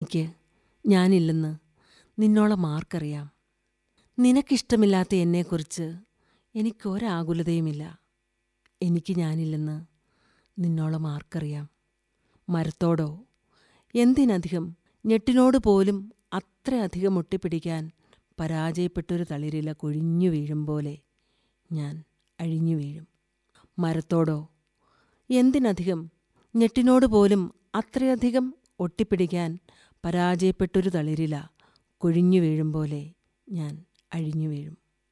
എനിക്ക് ഞാനില്ലെന്ന് നിന്നോളം ആർക്കറിയാം നിനക്കിഷ്ടമില്ലാത്ത എന്നെക്കുറിച്ച് എനിക്കൊരാകുലതയുമില്ല എനിക്ക് ഞാനില്ലെന്ന് നിന്നോളം ആർക്കറിയാം മരത്തോടോ എന്തിനധികം ഞെട്ടിനോട് പോലും അത്രയധികം ഒട്ടിപ്പിടിക്കാൻ പരാജയപ്പെട്ടൊരു തളിരില കൊഴിഞ്ഞു വീഴും പോലെ ഞാൻ അഴിഞ്ഞു വീഴും മരത്തോടോ എന്തിനധികം ഞെട്ടിനോട് പോലും അത്രയധികം ഒട്ടിപ്പിടിക്കാൻ പരാജയപ്പെട്ടൊരു തളിരില കൊഴിഞ്ഞു വീഴും പോലെ ഞാൻ അഴിഞ്ഞു വീഴും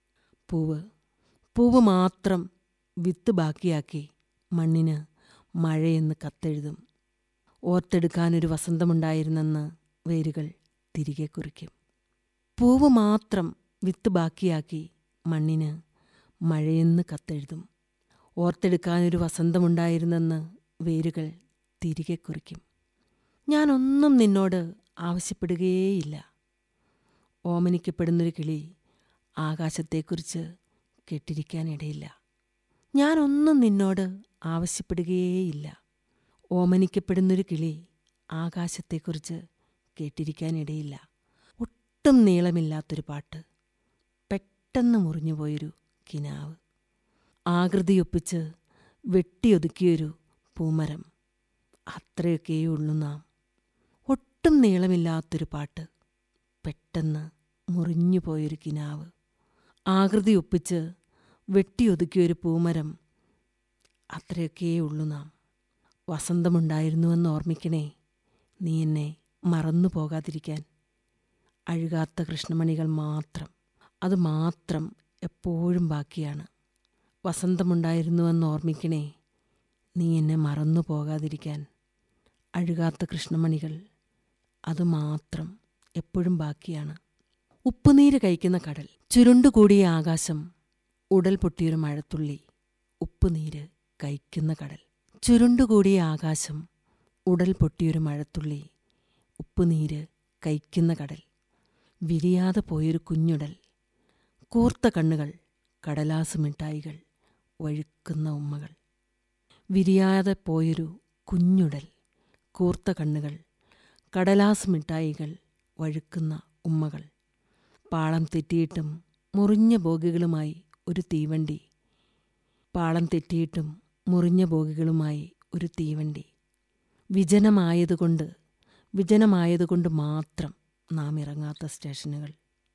പൂവ് പൂവ് മാത്രം വിത്ത് ബാക്കിയാക്കി മണ്ണിന് മഴയെന്ന് കത്തെഴുതും ഓർത്തെടുക്കാനൊരു വസന്തമുണ്ടായിരുന്നെന്ന് വേരുകൾ തിരികെ കുറിക്കും പൂവ് മാത്രം വിത്ത് ബാക്കിയാക്കി മണ്ണിന് മഴയെന്ന് കത്തെഴുതും ഓർത്തെടുക്കാനൊരു വസന്തമുണ്ടായിരുന്നെന്ന് വേരുകൾ തിരികെ കുറിക്കും ഞാനൊന്നും നിന്നോട് ആവശ്യപ്പെടുകയേയില്ല ഓമനിക്കപ്പെടുന്നൊരു കിളി ആകാശത്തെക്കുറിച്ച് കേട്ടിരിക്കാനിടയില്ല ഞാനൊന്നും നിന്നോട് ആവശ്യപ്പെടുകയേയില്ല ഓമനിക്കപ്പെടുന്നൊരു കിളി ആകാശത്തെക്കുറിച്ച് കേട്ടിരിക്കാനിടയില്ല ഒട്ടും നീളമില്ലാത്തൊരു പാട്ട് പെട്ടെന്ന് മുറിഞ്ഞുപോയൊരു കിനാവ് ആകൃതിയൊപ്പിച്ച് വെട്ടിയൊതുക്കിയൊരു പൂമരം അത്രയൊക്കെയേ ഉള്ളൂ നാം ഒട്ടും നീളമില്ലാത്തൊരു പാട്ട് പെട്ടെന്ന് മുറിഞ്ഞുപോയൊരു കിനാവ് ആകൃതി ഒപ്പിച്ച് വെട്ടിയൊതുക്കിയൊരു പൂമരം അത്രയൊക്കെയേ ഉള്ളൂ നാം വസന്തമുണ്ടായിരുന്നുവെന്ന് ഓർമ്മിക്കണേ നീ എന്നെ മറന്നു പോകാതിരിക്കാൻ അഴുകാത്ത കൃഷ്ണമണികൾ മാത്രം അത് മാത്രം എപ്പോഴും ബാക്കിയാണ് വസന്തമുണ്ടായിരുന്നുവെന്ന് ഓർമ്മിക്കണേ നീ എന്നെ മറന്നു പോകാതിരിക്കാൻ അഴുകാത്ത കൃഷ്ണമണികൾ അത് മാത്രം എപ്പോഴും ബാക്കിയാണ് ഉപ്പുനീര് കഴിക്കുന്ന കടൽ ചുരുണ്ടുകൂടിയ ആകാശം ഉടൽ പൊട്ടിയൊരു മഴത്തുള്ളി ഉപ്പുനീര് കഴിക്കുന്ന കടൽ ചുരുണ്ടുകൂടിയ ആകാശം ഉടൽ പൊട്ടിയൊരു മഴത്തുള്ളി ഉപ്പുനീര് കഴിക്കുന്ന കടൽ വിരിയാതെ പോയൊരു കുഞ്ഞുടൽ കൂർത്ത കണ്ണുകൾ കടലാസ് മിഠായികൾ വഴുക്കുന്ന ഉമ്മകൾ വിരിയാതെ പോയൊരു കുഞ്ഞുടൽ കൂർത്ത കണ്ണുകൾ കടലാസ് മിഠായികൾ വഴുക്കുന്ന ഉമ്മകൾ പാളം തെറ്റിയിട്ടും മുറിഞ്ഞ ബോഗികളുമായി ഒരു തീവണ്ടി പാളം തെറ്റിയിട്ടും മുറിഞ്ഞ ബോഗികളുമായി ഒരു തീവണ്ടി വിജനമായതുകൊണ്ട് വിജനമായതുകൊണ്ട് മാത്രം നാം ഇറങ്ങാത്ത സ്റ്റേഷനുകൾ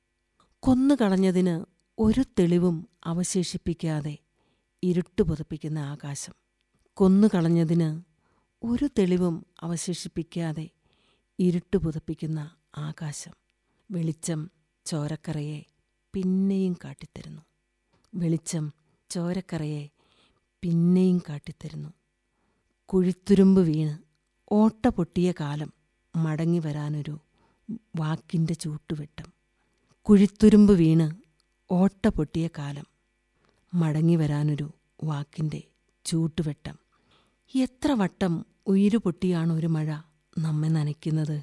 കൊന്നുകളഞ്ഞതിന് ഒരു തെളിവും അവശേഷിപ്പിക്കാതെ ഇരുട്ട് പുതപ്പിക്കുന്ന ആകാശം കൊന്നുകളഞ്ഞതിന് ഒരു തെളിവും അവശേഷിപ്പിക്കാതെ ഇരുട്ട് പുതപ്പിക്കുന്ന ആകാശം വെളിച്ചം ചോരക്കറയെ പിന്നെയും കാട്ടിത്തരുന്നു വെളിച്ചം ചോരക്കറയെ പിന്നെയും കാട്ടിത്തരുന്നു കുഴിത്തുരുമ്പ് വീണ് ഓട്ട പൊട്ടിയ കാലം മടങ്ങി വരാനൊരു വാക്കിൻ്റെ ചൂട്ടുവെട്ടം കുഴിത്തുരുമ്പ് വീണ് ഓട്ട പൊട്ടിയ കാലം മടങ്ങി വരാനൊരു വാക്കിൻ്റെ ചൂട്ടുവെട്ടം എത്ര വട്ടം ഉയിരു പൊട്ടിയാണ് ഒരു മഴ നമ്മെ നനയ്ക്കുന്നത്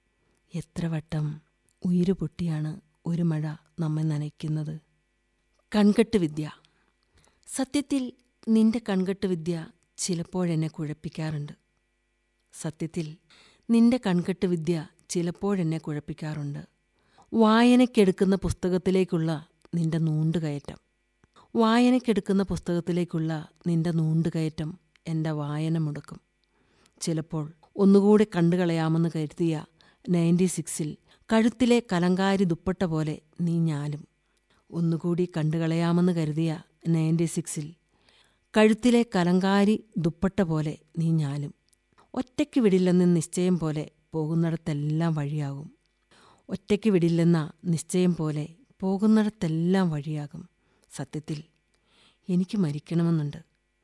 എത്ര വട്ടം ഉയിരു പൊട്ടിയാണ് ഒരു മഴ നമ്മെ നനയ്ക്കുന്നത് കൺകെട്ട് വിദ്യ സത്യത്തിൽ നിന്റെ കൺകെട്ട് വിദ്യ ചിലപ്പോഴെന്നെ കുഴപ്പിക്കാറുണ്ട് സത്യത്തിൽ നിന്റെ കൺകെട്ട് വിദ്യ ചിലപ്പോഴെന്നെ കുഴപ്പിക്കാറുണ്ട് വായനയ്ക്കെടുക്കുന്ന പുസ്തകത്തിലേക്കുള്ള നിന്റെ നൂണ്ടുകയറ്റം വായനയ്ക്കെടുക്കുന്ന പുസ്തകത്തിലേക്കുള്ള നിന്റെ നൂണ്ടുകയറ്റം എൻ്റെ വായന മുടക്കും ചിലപ്പോൾ ഒന്നുകൂടി കണ്ടുകളയാമെന്ന് കരുതിയ നയൻറ്റി സിക്സിൽ കഴുത്തിലെ കലങ്കാരി ദുപ്പട്ട പോലെ നീ ഞാലും ഒന്നുകൂടി കണ്ടുകളയാമെന്ന് കരുതിയ നയൻറ്റി സിക്സിൽ കഴുത്തിലെ കലങ്കാരി ദുപ്പട്ട പോലെ നീ ഞാലും ഒറ്റയ്ക്ക് വിടില്ലെന്ന നിശ്ചയം പോലെ പോകുന്നിടത്തെല്ലാം വഴിയാകും ഒറ്റയ്ക്ക് വിടില്ലെന്ന നിശ്ചയം പോലെ പോകുന്നിടത്തെല്ലാം വഴിയാകും സത്യത്തിൽ എനിക്ക് മരിക്കണമെന്നുണ്ട്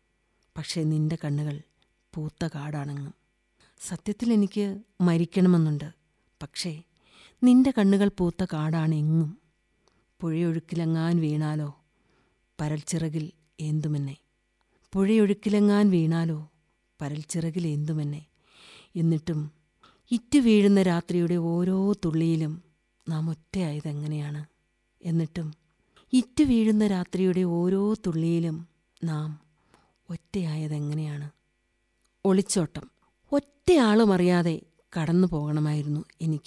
പക്ഷേ നിന്റെ കണ്ണുകൾ പൂത്ത കാടാണെന്നും സത്യത്തിൽ എനിക്ക് മരിക്കണമെന്നുണ്ട് പക്ഷേ നിന്റെ കണ്ണുകൾ പൂത്ത കാടാണെങ്ങും പുഴയൊഴുക്കിലെങ്ങാൻ വീണാലോ പരൽച്ചിറകിൽ ഏന്തുമെന്നെ പുഴയൊഴുക്കിലെങ്ങാൻ വീണാലോ പരൽച്ചിറകിൽ ഏന്തുമെന്നെ എന്നിട്ടും ഇറ്റു വീഴുന്ന രാത്രിയുടെ ഓരോ തുള്ളിയിലും നാം ഒറ്റയായതെങ്ങനെയാണ് എന്നിട്ടും ഇറ്റു വീഴുന്ന രാത്രിയുടെ ഓരോ തുള്ളിയിലും നാം ഒറ്റയായതെങ്ങനെയാണ് ഒളിച്ചോട്ടം ഒറ്റയാളും അറിയാതെ കടന്നു പോകണമായിരുന്നു എനിക്ക്